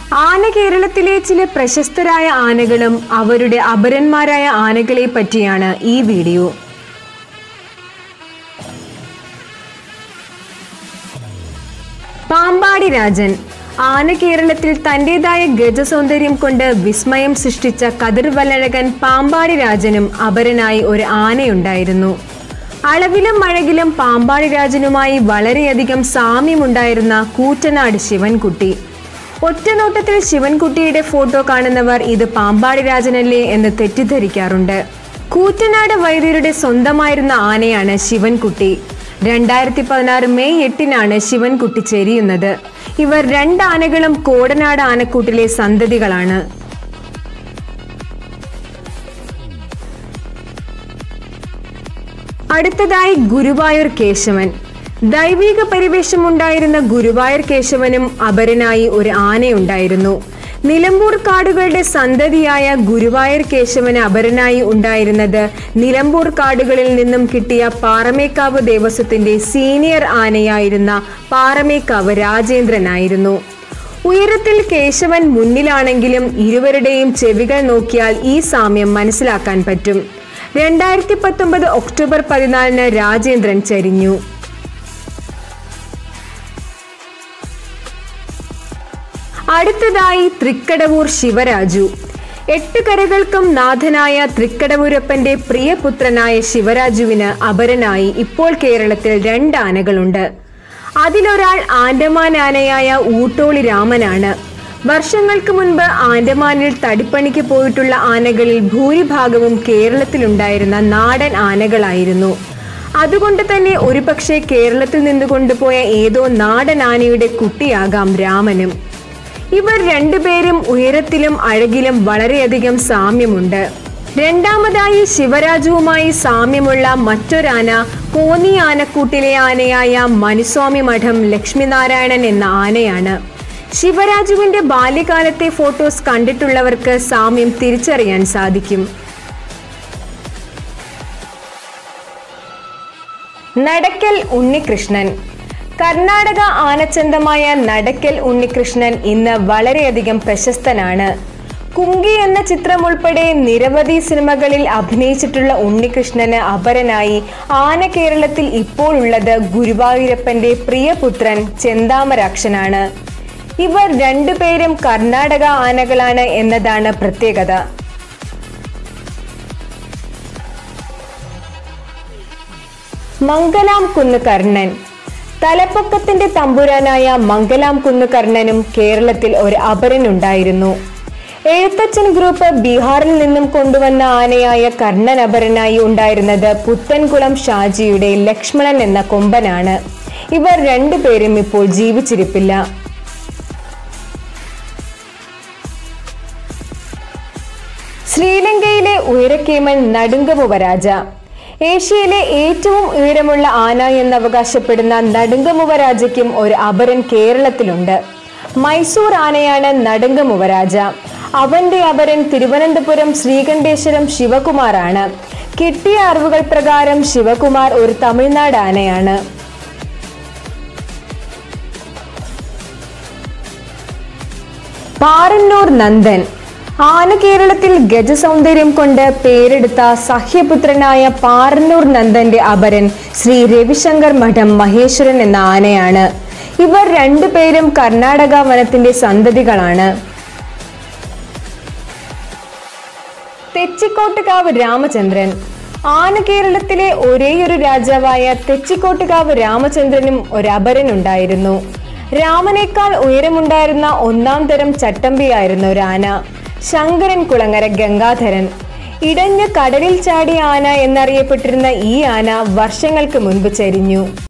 ആന കേരളത്തിലെ ചില പ്രശസ്തരായ ആനകളും അവരുടെ അപരന്മാരായ ആനകളെ പറ്റിയാണ് ഈ വീഡിയോ പാമ്പാടി രാജൻ ആന കേരളത്തിൽ തന്റേതായ ഗജസൗന്ദര്യം കൊണ്ട് വിസ്മയം സൃഷ്ടിച്ച കതിർവല്ലഴകൻ പാമ്പാടി രാജനും അപരനായി ഒരു ആനയുണ്ടായിരുന്നു അളവിലും അഴകിലും പാമ്പാടി രാജനുമായി വളരെയധികം സാമ്യമുണ്ടായിരുന്ന കൂറ്റനാട് ശിവൻകുട്ടി ഒറ്റനോട്ടത്തിൽ ശിവൻകുട്ടിയുടെ ഫോട്ടോ കാണുന്നവർ ഇത് പാമ്പാടി രാജനല്ലേ എന്ന് തെറ്റിദ്ധരിക്കാറുണ്ട് കൂറ്റനാട് വൈദ്യരുടെ സ്വന്തമായിരുന്ന ആനയാണ് ശിവൻകുട്ടി രണ്ടായിരത്തി പതിനാറ് മെയ് എട്ടിനാണ് ശിവൻകുട്ടി ചെരിയുന്നത് ഇവർ രണ്ട് ആനകളും കോടനാട് ആനക്കൂട്ടിലെ സന്തതികളാണ് അടുത്തതായി ഗുരുവായൂർ കേശവൻ ദൈവിക പരിവേഷമുണ്ടായിരുന്ന ഗുരുവായൂർ കേശവനും അപരനായി ഒരു ആനയുണ്ടായിരുന്നു നിലമ്പൂർ കാടുകളുടെ സന്തതിയായ ഗുരുവായൂർ കേശവന് അപരനായി ഉണ്ടായിരുന്നത് നിലമ്പൂർ കാടുകളിൽ നിന്നും കിട്ടിയ പാറമേക്കാവ് ദേവസ്വത്തിന്റെ സീനിയർ ആനയായിരുന്ന പാറമേക്കാവ് രാജേന്ദ്രനായിരുന്നു ഉയരത്തിൽ കേശവൻ മുന്നിലാണെങ്കിലും ഇരുവരുടെയും ചെവികൾ നോക്കിയാൽ ഈ സാമ്യം മനസ്സിലാക്കാൻ പറ്റും രണ്ടായിരത്തി പത്തൊമ്പത് ഒക്ടോബർ പതിനാലിന് രാജേന്ദ്രൻ ചരിഞ്ഞു അടുത്തതായി തൃക്കടവൂർ ശിവരാജു എട്ട് കരകൾക്കും നാഥനായ തൃക്കടവൂരപ്പന്റെ പ്രിയപുത്രനായ ശിവരാജുവിന് അപരനായി ഇപ്പോൾ കേരളത്തിൽ രണ്ട് ആനകളുണ്ട് അതിലൊരാൾ ആൻഡമാൻ ആനയായ ഊട്ടോളി രാമനാണ് വർഷങ്ങൾക്ക് മുൻപ് ആൻഡമാനിൽ തടിപ്പണിക്ക് പോയിട്ടുള്ള ആനകളിൽ ഭൂരിഭാഗവും കേരളത്തിലുണ്ടായിരുന്ന നാടൻ ആനകളായിരുന്നു അതുകൊണ്ട് തന്നെ ഒരുപക്ഷെ കേരളത്തിൽ നിന്ന് കൊണ്ടുപോയ ഏതോ നാടൻ ആനയുടെ കുട്ടിയാകാം രാമനും ഇവർ രണ്ടുപേരും ഉയരത്തിലും അഴകിലും വളരെയധികം സാമ്യമുണ്ട് രണ്ടാമതായി ശിവരാജുവുമായി സാമ്യമുള്ള മറ്റൊരാന കോന്നി ആനക്കൂട്ടിലെ ആനയായ മനുസ്വാമി മഠം ലക്ഷ്മിനാരായണൻ എന്ന ആനയാണ് ശിവരാജുവിന്റെ ബാല്യകാലത്തെ ഫോട്ടോസ് കണ്ടിട്ടുള്ളവർക്ക് സാമ്യം തിരിച്ചറിയാൻ സാധിക്കും നടക്കൽ ഉണ്ണികൃഷ്ണൻ കർണാടക ആനച്ചന്തമായ നടക്കൽ ഉണ്ണികൃഷ്ണൻ ഇന്ന് വളരെയധികം പ്രശസ്തനാണ് കുങ്കി എന്ന ചിത്രം ഉൾപ്പെടെ നിരവധി സിനിമകളിൽ അഭിനയിച്ചിട്ടുള്ള ഉണ്ണികൃഷ്ണന് അപരനായി ആന കേരളത്തിൽ ഇപ്പോൾ ഉള്ളത് ഗുരുവായൂരപ്പന്റെ പ്രിയപുത്രൻ ചെന്താമരാക്ഷനാണ് ഇവർ രണ്ടുപേരും കർണാടക ആനകളാണ് എന്നതാണ് പ്രത്യേകത മംഗലാം കുന്ന് കർണൻ തലപ്പൊക്കത്തിന്റെ തമ്പുരാനായ മംഗലാം കുന്ന് കർണനും കേരളത്തിൽ ഒരു അപരനുണ്ടായിരുന്നു എഴുത്തച്ഛൻ ഗ്രൂപ്പ് ബീഹാറിൽ നിന്നും കൊണ്ടുവന്ന ആനയായ കർണൻ അപരനായി ഉണ്ടായിരുന്നത് പുത്തൻകുളം ഷാജിയുടെ ലക്ഷ്മണൻ എന്ന കൊമ്പനാണ് ഇവർ രണ്ടുപേരും ഇപ്പോൾ ജീവിച്ചിരിപ്പില്ല ശ്രീലങ്കയിലെ ഉയരക്കേമൻ നടുങ്കമുവരാജ ഏഷ്യയിലെ ഏറ്റവും ഉയരമുള്ള ആന എന്ന് അവകാശപ്പെടുന്ന നടുങ്കമുവരാജയ്ക്കും ഒരു അപരൻ കേരളത്തിലുണ്ട് മൈസൂർ ആനയാണ് നടുങ്കമുവരാജ അവന്റെ അപരൻ തിരുവനന്തപുരം ശ്രീകണ്ഠേശ്വരം ശിവകുമാറാണ് കിട്ടിയ അറിവുകൾ പ്രകാരം ശിവകുമാർ ഒരു തമിഴ്നാട് ആനയാണ് പാറന്നൂർ നന്ദൻ ആന കേരളത്തിൽ ഗജസൗന്ദര്യം കൊണ്ട് പേരെടുത്ത സഹ്യപുത്രനായ പാറന്നൂർ നന്ദന്റെ അപരൻ ശ്രീ രവിശങ്കർ മഠം മഹേശ്വരൻ എന്ന ആനയാണ് ഇവർ രണ്ടുപേരും കർണാടക വനത്തിന്റെ സന്തതികളാണ് തെച്ചിക്കോട്ടുകാവ് രാമചന്ദ്രൻ ആന കേരളത്തിലെ ഒരേയൊരു രാജാവായ തെച്ചിക്കോട്ടുകാവ് രാമചന്ദ്രനും ഒരു അപരനുണ്ടായിരുന്നു രാമനേക്കാൾ ഉയരമുണ്ടായിരുന്ന ഒന്നാം തരം ചട്ടമ്പിയായിരുന്നു ഒരു ആന ശങ്കരൻ കുളങ്ങര ഗംഗാധരൻ ഇടഞ്ഞ് കടലിൽ ചാടിയ ആന എന്നറിയപ്പെട്ടിരുന്ന ഈ ആന വർഷങ്ങൾക്ക് മുൻപ് ചരിഞ്ഞു